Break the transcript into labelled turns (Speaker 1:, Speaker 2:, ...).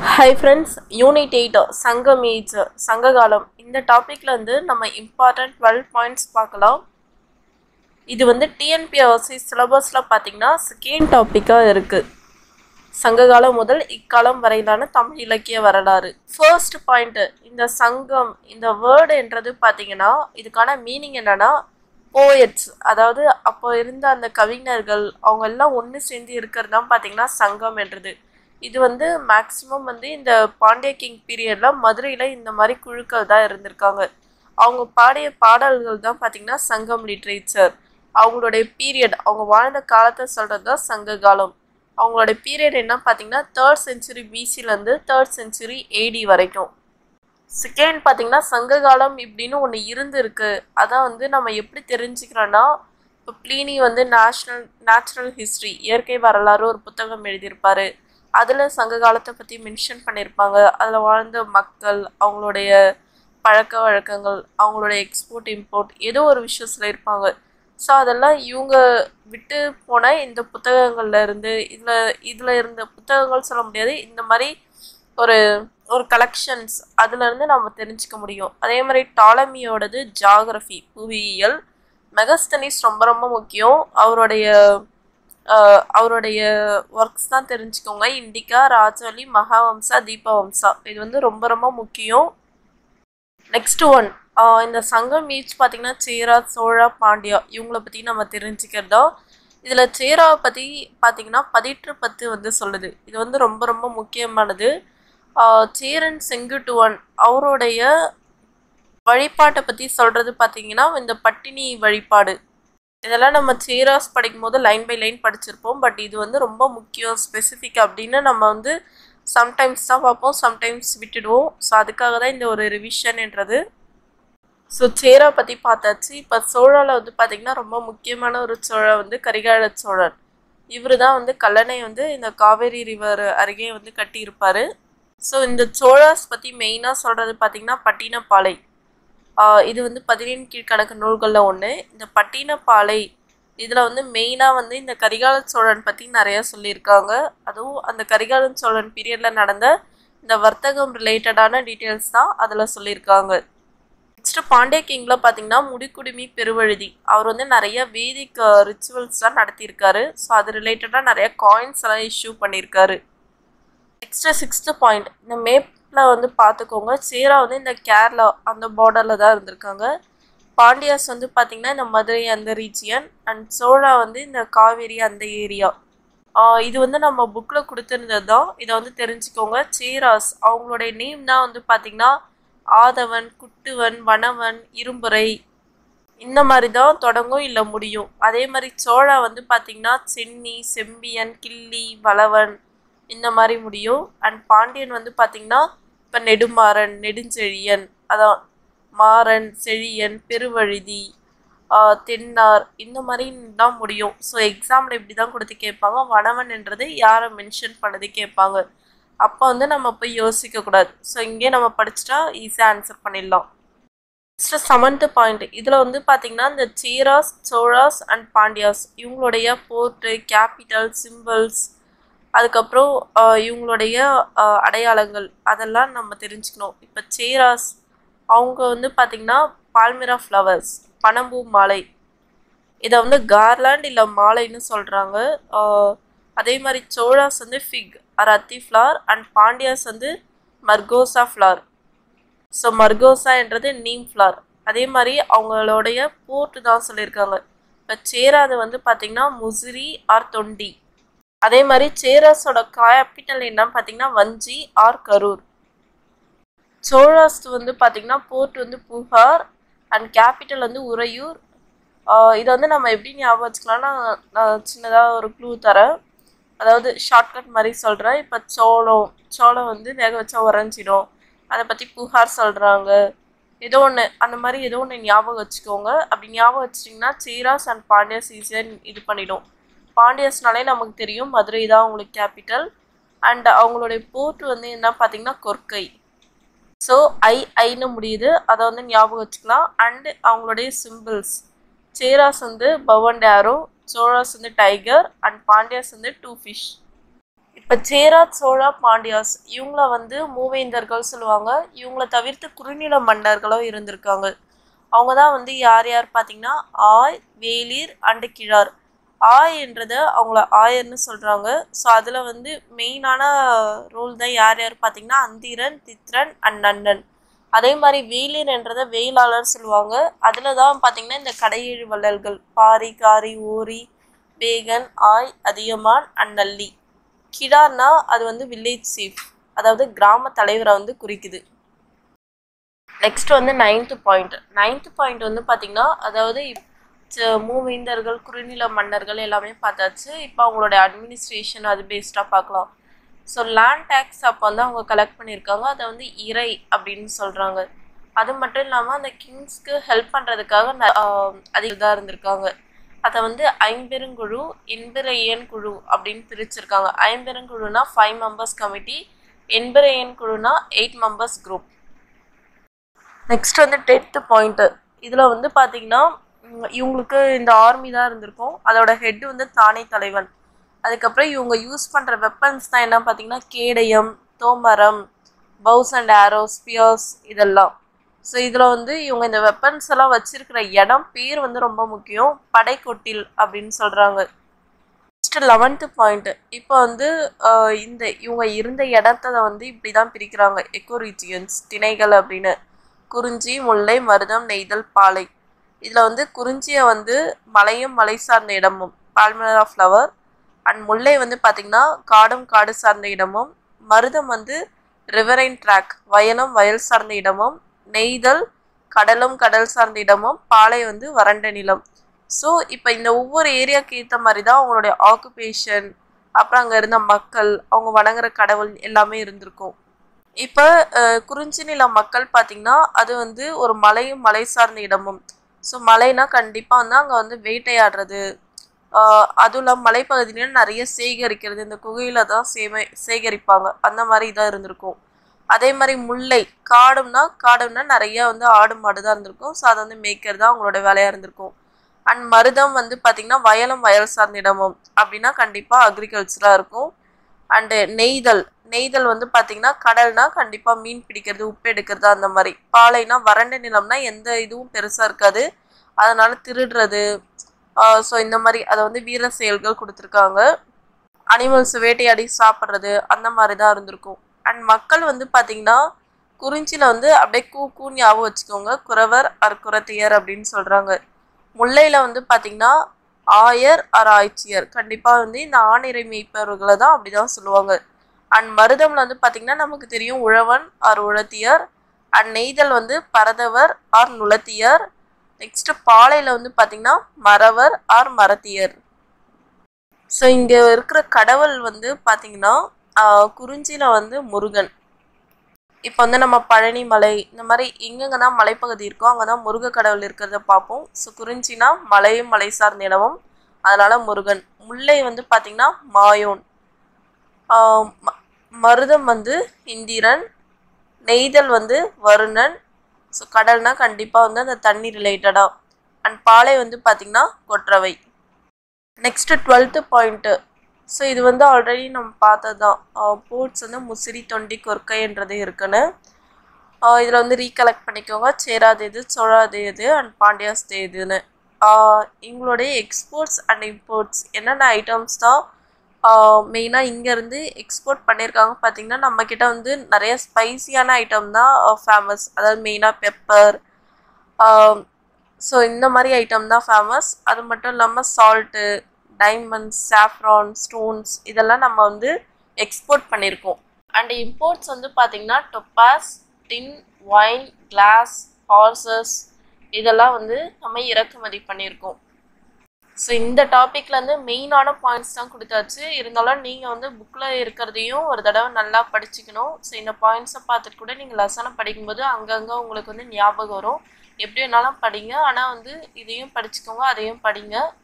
Speaker 1: hi friends unit eight Sangam age சங்ககாலம் இந்த டாப்பிக்கில் வந்து நம்ம இம்பார்ட்டன்ட் டுவெல் பாயிண்ட்ஸ் பார்க்கலாம் இது வந்து டிஎன்பிஎஸ்சி சிலபஸில் பார்த்தீங்கன்னா செகண்ட் டாப்பிக்காக இருக்குது சங்ககாலம் முதல் இக்காலம் வரையிலான தமிழ் இலக்கிய வரலாறு ஃபர்ஸ்ட் பாயிண்ட்டு இந்த சங்கம் இந்த வேர்டு என்றது பார்த்தீங்கன்னா இதுக்கான மீனிங் என்னன்னா போயட்ஸ் அதாவது அப்போ இருந்த அந்த கவிஞர்கள் அவங்க எல்லாம் ஒன்று சேர்ந்து இருக்கிறது தான் பார்த்தீங்கன்னா சங்கம் என்றது இது வந்து மேக்ஸிமம் வந்து இந்த பாண்டிய கிங் பீரியடில் மதுரையில் இந்த மாதிரி குழுக்கள் தான் இருந்திருக்காங்க அவங்க பாடிய பாடல்கள் தான் பார்த்தீங்கன்னா சங்கம் லிட்ரேச்சர் அவங்களுடைய பீரியட் அவங்க வாழ்ந்த காலத்தை சொல்கிறது தான் சங்க காலம் அவங்களோட பீரியட் என்ன பார்த்தீங்கன்னா தேர்ட் செஞ்சுரி பிசிலேருந்து தேர்ட் செஞ்சுரி ஏடி வரைக்கும் செகண்ட் பார்த்தீங்கன்னா சங்க காலம் இப்படின்னு ஒன்று இருந்திருக்கு அதான் வந்து நம்ம எப்படி தெரிஞ்சுக்கிறோன்னா இப்போ ப்ளீனி வந்து நேஷ்னல் நேச்சுரல் ஹிஸ்ட்ரி இயற்கை வரலாறு ஒரு புத்தகம் எழுதியிருப்பாரு அதில் சங்க காலத்தை பற்றி மென்ஷன் பண்ணியிருப்பாங்க அதில் வாழ்ந்த மக்கள் அவங்களுடைய பழக்க வழக்கங்கள் அவங்களுடைய எக்ஸ்போர்ட் இம்போர்ட் ஏதோ ஒரு விஷயத்தில் இருப்பாங்க ஸோ அதெல்லாம் இவங்க விட்டு போன இந்த புத்தகங்கள்ல இருந்து இதில் இதில் இருந்த புத்தகங்கள் சொல்ல முடியாது இந்த மாதிரி ஒரு ஒரு கலெக்ஷன்ஸ் அதுலேருந்து நம்ம தெரிஞ்சுக்க முடியும் அதே மாதிரி டாலமியோடது ஜாகிரஃபி புவியியல் மெகஸ்தனிஸ் ரொம்ப ரொம்ப முக்கியம் அவருடைய ஆஹ், அவருடைய ஒர்க்ஸ் தான் தெரிஞ்சுக்கோங்க இண்டிகா ராஜவலி மகாவம்சா தீபவம்சா இது வந்து ரொம்ப ரொம்ப முக்கியம் நெக்ஸ்ட் ஒன் இந்த சங்கம் மீட்ஸ் பார்த்தீங்கன்னா சேரா சோழா பாண்டியா இவங்கள பற்றி நம்ம தெரிஞ்சுக்கிறதா இதில் சேராவை பற்றி பார்த்தீங்கன்னா பதிற்று பத்து வந்து சொல்லுது இது வந்து ரொம்ப ரொம்ப முக்கியமானது ஆஹ் சேரன் செங்குட்டுவன் அவருடைய வழிபாட்டை பற்றி சொல்கிறது பார்த்தீங்கன்னா இந்த பட்டினி வழிபாடு இதெல்லாம் நம்ம சேராஸ் படிக்கும்போது லைன் பை லைன் படிச்சிருப்போம் பட் இது வந்து ரொம்ப முக்கியம் ஸ்பெசிஃபிக் அப்படின்னு நம்ம வந்து சம்டைம்ஸ் தான் பார்ப்போம் சம்டைம்ஸ் விட்டுடுவோம் ஸோ அதுக்காக தான் இந்த ஒரு ரிவிஷன்ன்றது ஸோ சேரா பற்றி பார்த்தாச்சு இப்போ சோழாவில் வந்து பார்த்திங்கன்னா ரொம்ப முக்கியமான ஒரு சோழன் வந்து கரிகால சோழன் இவர் தான் வந்து கல்லணை வந்து இந்த காவேரி ரிவர் அருகே வந்து கட்டியிருப்பார் ஸோ இந்த சோழாஸ் பற்றி மெயினாக சொல்கிறது பார்த்திங்கன்னா பட்டினப்பாலை ஆஹ் இது வந்து பதினேழு கீழ்கணக்கு நூல்களில் ஒன்று இந்த பட்டினப்பாலை இதில் வந்து மெயினாக வந்து இந்த கரிகால சோழன் பற்றி நிறையா சொல்லியிருக்காங்க அதுவும் அந்த கரிகால சோழன் பீரியடில் நடந்த இந்த வர்த்தகம் ரிலேட்டடான டீட்டெயில்ஸ் தான் அதில் சொல்லியிருக்காங்க நெக்ஸ்ட் பாண்டிய கிங்கில் பார்த்தீங்கன்னா முடிக்குடுமி பெருவழுதி அவர் வந்து நிறைய வேதிக் ரிச்சுவல்ஸ் தான் நடத்தியிருக்காரு ஸோ அது ரிலேட்டடாக நிறைய காயின்ஸ் எல்லாம் இஷ்யூ பண்ணியிருக்காரு நெக்ஸ்ட் சிக்ஸ்த்து பாயிண்ட் இந்த மேப்பில் வந்து பார்த்துக்கோங்க சேரா வந்து இந்த கேரளா அந்த பார்டரில் தான் இருந்திருக்காங்க பாண்டியாஸ் வந்து பார்த்திங்கன்னா இந்த மதுரை அந்த ரீஜியன் அண்ட் சோழா வந்து இந்த காவேரி அந்த ஏரியா இது வந்து நம்ம புக்கில் கொடுத்துருந்தது தான் இதை வந்து தெரிஞ்சுக்கோங்க சேராஸ் அவங்களுடைய நேம் தான் வந்து பார்த்திங்கன்னா ஆதவன் குட்டுவன் வனவன் இரும்புரை இந்த மாதிரி தான் தொடங்கும் இல்லை முடியும் அதே மாதிரி சோழா வந்து பார்த்திங்கன்னா சென்னி செம்பியன் கிள்ளி வளவன் இந்த மாதிரி முடியும் அண்ட் பாண்டியன் வந்து பார்த்திங்கன்னா இப்போ நெடுமாறன் நெடுஞ்செழியன் அதான் மாறன் செழியன் பெருவழுதி ஆஹ் தென்னார் இந்த மாதிரி தான் முடியும் ஸோ எக்ஸாமில் இப்படி தான் கொடுத்து கேட்பாங்க வனவன்ன்றது யாரை மென்ஷன் பண்ணது கேட்பாங்க அப்போ வந்து நம்ம போய் யோசிக்கக்கூடாது ஸோ இங்கே நம்ம படிச்சுட்டா ஈஸியாக ஆன்சர் பண்ணிடலாம் நெக்ஸ்ட் செவன்த்து பாயிண்ட் இதில் வந்து பார்த்தீங்கன்னா இந்த சீராஸ் சோழாஸ் அண்ட் பாண்டியாஸ் இவங்களுடைய போர்ட்டு கேபிட்டல் சிம்பிள்ஸ் அதுக்கப்புறம் ஆஹ், இவங்களுடைய ஆஹ், அடையாளங்கள் அதெல்லாம் நம்ம தெரிஞ்சுக்கணும் இப்போ சேராஸ் அவங்க வந்து பார்த்திங்கன்னா பால்மிரா ஃப்ளவர்ஸ் பனம்பூ மாலை இதை வந்து கார்லாண்ட் இல்லை மாலைன்னு சொல்கிறாங்க அதே மாதிரி சோழாஸ் வந்து ஃபிக் ஆர் அத்தி ஃப்ளார் அண்ட் பாண்டியாஸ் வந்து மர்கோசா ஃப்ளார் ஸோ மர்கோசான்றது நீம் ஃப்ளார் அதே மாதிரி அவங்களுடைய போர்ட்டு தான் சொல்லியிருக்காங்க இப்போ சேராது வந்து பார்த்திங்கன்னா முசிறி ஆர் தொண்டி அதே மாதிரி சேராஸோட கேபிட்டல் என்ன பார்த்தீங்கன்னா வஞ்சி ஆர் கரூர் சோழாஸ் வந்து பார்த்தீங்கன்னா போர்ட் வந்து புகார் அண்ட் கேபிட்டல் வந்து உறையூர் ஆஹ் இதை வந்து நம்ம எப்படி ஞாபகம் வச்சுக்கலாம்னா நான் சின்னதாக ஒரு க்ளூ தரேன் அதாவது ஷார்ட்கட் மாதிரி சொல்கிறேன் இப்போ சோளம் சோளம் வந்து வேக வச்சா உறைஞ்சிடும் அதை பற்றி புகார் சொல்கிறாங்க ஏதோ ஒன்று அந்த மாதிரி ஏதோ ஒன்று ஞாபகம் வச்சுக்கோங்க அப்படி ஞாபகம் வச்சிட்டிங்கன்னா சீராஸ் அண்ட் பாண்டியாஸ் ஈஸியாக இது பண்ணிடும் பாண்டியஸ்னாலே நமக்கு தெரியும் மதுரை தான் அவங்களுக்கு கேபிட்டல் அண்ட் அவங்களுடைய போர்ட் வந்து என்ன பார்த்தீங்கன்னா கொர்க்கை ஸோ ஐ ஐன்னு முடியுது அதை வந்து ஞாபகம் வச்சுக்கலாம் அண்ட் அவங்களுடைய சிம்பிள்ஸ் சேராஸ் வந்து பவன் டேரோ சோழாஸ் வந்து டைகர் அண்ட் பாண்டியாஸ் வந்து டூ ஃபிஷ் இப்போ சேராத் சோழா பாண்டியாஸ் இவங்கள வந்து மூவேந்தர்கள் சொல்லுவாங்க இவங்கள தவிர்த்து குறுநில மன்னர்களும் இருந்திருக்காங்க அவங்க தான் வந்து யார் யார் பார்த்தீங்கன்னா ஆய் வேலிர் அண்டு கிழார் ஆய் என்றதை அவங்கள ஆயர்னு சொல்கிறாங்க ஸோ அதில் வந்து மெயினான ரோல் தான் யார் யார் பார்த்தீங்கன்னா அந்திரன் தித்ரன் அண்ட் நன்னன் அதே மாதிரி வேலிர் என்றதை வேளாளர் சொல்லுவாங்க அதில் தான் பார்த்தீங்கன்னா இந்த கடையேழு வள்ளல்கள் பாரி காரி ஓரி பேகன் ஆய் அதியமான் அண்ட் நல்லி கிடார்னா அது வந்து வில்லேஜ் சீஃப் அதாவது கிராம தலைவரை வந்து குறிக்குது நெக்ஸ்ட் வந்து நைன்த்து பாயிண்ட் நைன்த்து பாயிண்ட் வந்து பார்த்திங்கன்னா அதாவது மூவேந்தர்கள் குறுநில மன்னர்கள் எல்லாமே பார்த்தாச்சு இப்போ அவங்களோட அட்மினிஸ்ட்ரேஷன் அது பேஸ்டாக பார்க்கலாம் ஸோ லேண்ட் டேக்ஸ் அப்போ வந்து அவங்க கலெக்ட் பண்ணியிருக்காங்க அதை வந்து இறை அப்படின்னு சொல்கிறாங்க அது மட்டும் இல்லாமல் அந்த கிங்ஸ்க்கு ஹெல்ப் பண்ணுறதுக்காக அது இதாக இருந்திருக்காங்க அதை வந்து ஐம்பெருங்குழு எண்பிரையன் குழு அப்படின்னு பிரிச்சிருக்காங்க ஐம்பெருங்குழுனா ஃபைவ் மெம்பர்ஸ் கமிட்டி எண்பிரையன் குழுனா எயிட் மெம்பர்ஸ் குரூப் நெக்ஸ்ட் வந்து டென்த்து பாயிண்ட்டு இதில் வந்து பார்த்தீங்கன்னா இவங்களுக்கு இந்த ஆர்மி தான் இருந்திருக்கும் அதோட ஹெட் வந்து தானே தலைவன் அதுக்கப்புறம் இவங்க யூஸ் பண்ணுற வெப்பன்ஸ் தான் என்ன பார்த்தீங்கன்னா கேடயம் தோமரம் பவுஸ் அண்ட் ஆரோ ஸ்பியர்ஸ் இதெல்லாம் ஸோ இதில் வந்து இவங்க இந்த வெப்பன்ஸ் எல்லாம் வச்சிருக்கிற இடம் பேர் வந்து ரொம்ப முக்கியம் படைக்கொட்டில் அப்படின்னு சொல்கிறாங்க நெக்ஸ்ட் லெவன்த்து பாயிண்ட்டு இப்போ வந்து இந்த இவங்க இருந்த இடத்த வந்து இப்படி தான் பிரிக்கிறாங்க எக்கோ ரீஜியன்ஸ் திணைகள் அப்படின்னு குறிஞ்சி முல்லை மருதம் நெய்தல் பாலை இதில் வந்து குறிஞ்சியை வந்து மலையும் மலை சார்ந்த இடமும் பால்மலரா ஃப்ளவர் அண்ட் முல்லை வந்து பார்த்திங்கன்னா காடும் காடு சார்ந்த இடமும் மருதம் வந்து ரிவரைன் ட்ராக் வயலும் வயல் சார்ந்த இடமும் நெய்தல் கடலும் கடல் சார்ந்த இடமும் பாலை வந்து வறண்ட நிலம் ஸோ இப்போ இந்த ஒவ்வொரு ஏரியாவுக்கு ஏற்ற மாதிரி தான் அவங்களுடைய ஆக்குபேஷன் அப்புறம் அங்கே இருந்த மக்கள் அவங்க வணங்குற கடவுள் எல்லாமே இருந்திருக்கும் இப்போ குறிஞ்சி நில மக்கள் பார்த்திங்கன்னா அது வந்து ஒரு மலையும் மலை சார்ந்த இடமும் ஸோ மலைனா கண்டிப்பாக வந்து அங்கே வந்து வேட்டையாடுறது அதுவும் இல்லாமல் மலைப்பகுதியில நிறைய சேகரிக்கிறது இந்த குகையில தான் சேமை சேகரிப்பாங்க அந்த மாதிரி இதாக இருந்திருக்கும் அதே மாதிரி முல்லை காடும்னா காடும்னா நிறைய வந்து ஆடு மாடு தான் இருந்திருக்கும் ஸோ அதை வந்து மேய்க்கிறது தான் அவங்களோட வேலையாக இருந்திருக்கும் அண்ட் மருதம் வந்து பார்த்திங்கன்னா வயலும் வயல் சார்ந்த இடமும் அப்படின்னா கண்டிப்பாக அக்ரிகல்ச்சராக இருக்கும் அண்டு நெய்தல் நெய்தல் வந்து பார்த்திங்கன்னா கடல்னா கண்டிப்பாக மீன் பிடிக்கிறது உப்பு எடுக்கிறது அந்த மாதிரி பாலைனா வறண்ட நிலம்னா எந்த இதுவும் பெருசாக இருக்காது அதனால் திருடுறது ஸோ இந்த மாதிரி அதை வந்து வீர செயல்கள் கொடுத்துருக்காங்க அனிமல்ஸ் வேட்டையாடி சாப்பிட்றது அந்த மாதிரி தான் இருந்திருக்கும் அண்ட் மக்கள் வந்து பார்த்திங்கன்னா குறிஞ்சியில் வந்து அப்படியே கூ கூ ஞாபகம் வச்சுக்கோங்க குறவர் அர் குரத்தையர் அப்படின்னு சொல்கிறாங்க முல்லையில் வந்து பார்த்திங்கன்னா ஆயர் அர் ஆய்ச்சியர் கண்டிப்பாக வந்து இந்த ஆணிரை மேய்ப்பவர்களை தான் அப்படி தான் சொல்லுவாங்க அண்ட் மருதமில் வந்து பார்த்திங்கன்னா நமக்கு தெரியும் உழவன் ஆர் உழத்தியர் அண்ட் நெய்தல் வந்து பரதவர் ஆர் நுளத்தியர் நெக்ஸ்ட் பாலையில் வந்து பார்த்திங்கன்னா மறவர் ஆர் மரத்தியர் ஸோ இங்கே இருக்கிற கடவுள் வந்து பார்த்திங்கன்னா குறிஞ்சியில் வந்து முருகன் இப்போ வந்து நம்ம பழனி மலை இந்த மாதிரி எங்கெங்க தான் மலைப்பகுதி இருக்கோ அங்கே தான் முருக கடவுள் இருக்கிறத பார்ப்போம் ஸோ குறிஞ்சினா மலையும் மலை சார்ந்த இடமும் அதனால் முருகன் முல்லை வந்து பார்த்திங்கன்னா மாயோன் மருதம் வந்து இந்திரன் நெய்தல் வந்து வருணன் ஸோ கடல்னா கண்டிப்பாக வந்து அந்த தண்ணி ரிலேட்டடாக அண்ட் பாலை வந்து பார்த்திங்கன்னா Korravai next twelfth point so இது வந்து ஆல்ரெடி நம்ம பார்த்தது தான் போர்ட்ஸ் வந்து முசிறி தொண்டி கொற்கைன்றது இருக்குன்னு இதில் வந்து ரீகலெக்ட் பண்ணிக்கோங்க சேராது எது சோழாது எது அண்ட் பாண்டியாஸ் எதுன்னு எங்களுடைய எக்ஸ்போர்ட்ஸ் அண்ட் இம்போர்ட்ஸ் என்னென்ன ஐட்டம்ஸ் தான் மெயினாக இங்கேருந்து எக்ஸ்போர்ட் பண்ணியிருக்காங்க பார்த்திங்கன்னா நம்மக்கிட்ட வந்து நிறைய ஸ்பைசியான ஐட்டம் தான் ஃபேமஸ் அதாவது மெயினாக பெப்பர் ஸோ இந்த மாதிரி ஐட்டம் தான் ஃபேமஸ் அது மட்டும் இல்லாமல் சால்ட்டு டைமண்ட்ஸ் சாஃப்ரான் ஸ்டோன்ஸ் இதெல்லாம் நம்ம வந்து எக்ஸ்போர்ட் பண்ணியிருக்கோம் அண்ட் இம்போர்ட்ஸ் வந்து பார்த்திங்கன்னா topaz tin wine glass horses இதெல்லாம் வந்து நம்ம இறக்குமதி பண்ணியிருக்கோம் ஸோ இந்த டாப்பிக்லேருந்து மெயினான பாயிண்ட்ஸ் தான் கொடுத்தாச்சு இருந்தாலும் நீங்கள் வந்து புக்கில் இருக்கிறதையும் ஒரு தடவை நல்லா படிச்சுக்கணும் ஸோ இந்த பாயிண்ட்ஸை பார்த்துட்டு கூட நீங்கள் லெசனை படிக்கும்போது அங்கங்கே உங்களுக்கு வந்து ஞாபகம் வரும் எப்படி வேணாலும் படிங்க ஆனால் வந்து இதையும் படிச்சுக்கோங்க அதையும் படிங்க